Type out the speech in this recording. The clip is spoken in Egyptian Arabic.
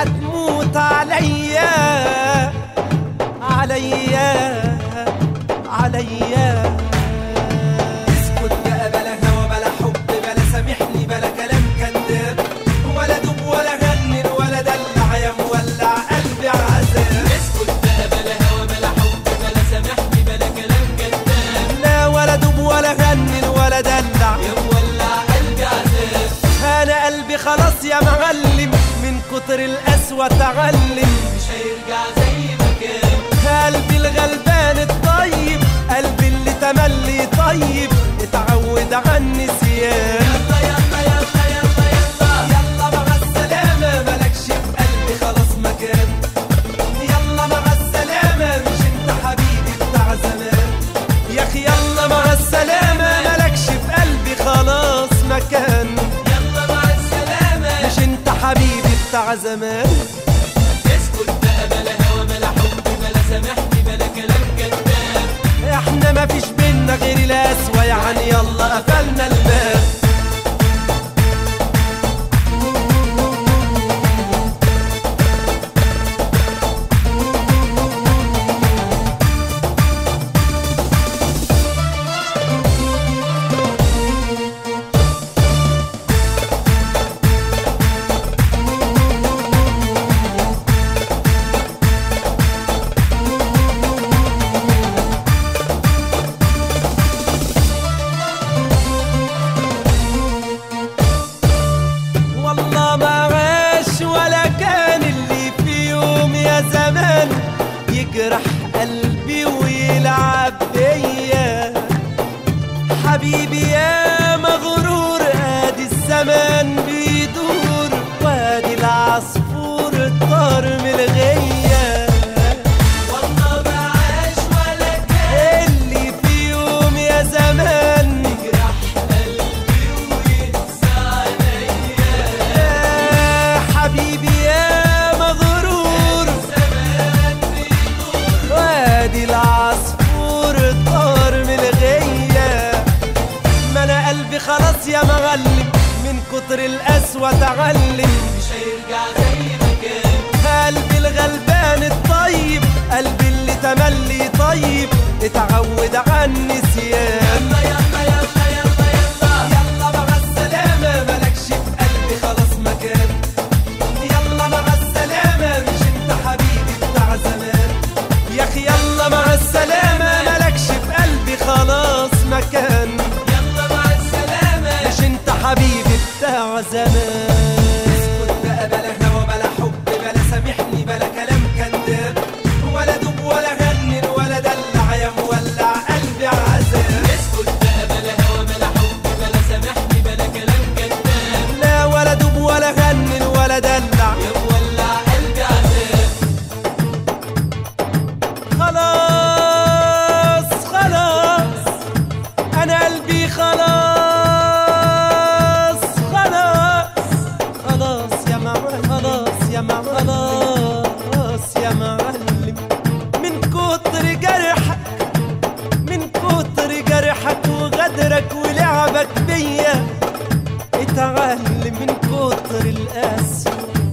هتموت عليا عليا عليا اسكت بقى بلا هوا بلا حب بلا سامحني بلا كلام كذاب ولا دوب ولا غنن ولا دلع يا مولع قلبي عذاب اسكت بقى بلا هوا بلا حب بلا سامحني بلا كلام كذاب لا ولا دوب ولا غنن ولا دلع يا مولع قلبي عذاب انا قلبي خلاص يا معلم من كتر القسوة تعلم مش هيرجع زي ما كان قلبي الغلبان الطيب قلبي اللي تملي طيب اتعود عن النسيان يلا يلا يلا يلا يلا يلا مع السلامة ملكش في قلبي خلاص مكان يلا مع السلامة مش انت حبيبي بتاع زمان يا اخي يلا مع السلامة ملكش في قلبي خلاص مكان يلا مع السلامة مش انت حبيبي بتاع زمان اسكت بقى بلا هوا بلا حب بلا سامحني بلا كلام كذاب احنا ما فيش بينا غير القسوة يعني يلا قفلنا الباب والله ما عاش ولا كان اللي في يوم يا زمان يجرح قلبي ويلعب بيا حبيبي يا مغرور ادي الزمان بيدور وادي العصفور الطار من الغيه والله ما عاش ولا كان اللي في يوم يا زمان يجرح قلبي وينسى عليا يا حبيبي يا مغرور زمان بيدور وادي العصفور طار من الغية ما انا قلبي خلاص يا معلم من كتر القسوة تعلم مش هيرجع زي ما كان قلبي الغلبان الطيب قلبي اللي تملي طيب اتعود عن النسيان يلا يلا يلا يلا يلا يلا مع السلامة ملكش في قلبي خلاص مكان يلا مع السلامة مش انت حبيبي بتاع زمان يا اخي يلا مع السلامة ملكش في قلبي خلاص مكان يلا مع السلامة مش انت حبيبي بتاع زمان اسكت بقى بلا هوا بلا حب بلا سامحني بلا كلام كذاب ولا دوب ولا غنن ولا دلع يا مولع قلبي عذاب اسكت بقى بلا هوا بلا حب بلا سامحني بلا كلام كذاب لا ولا دوب ولا غنن ولا دلع يا مولع قلبي عذاب خلاص خلاص انا قلبي خلاص خلاص خلاص يا معلم خلاص يا معلم خلاص يا معلم من كتر جرحك من كتر جرحك وغدرك ولعبك بيا اتعلم من كتر القسوة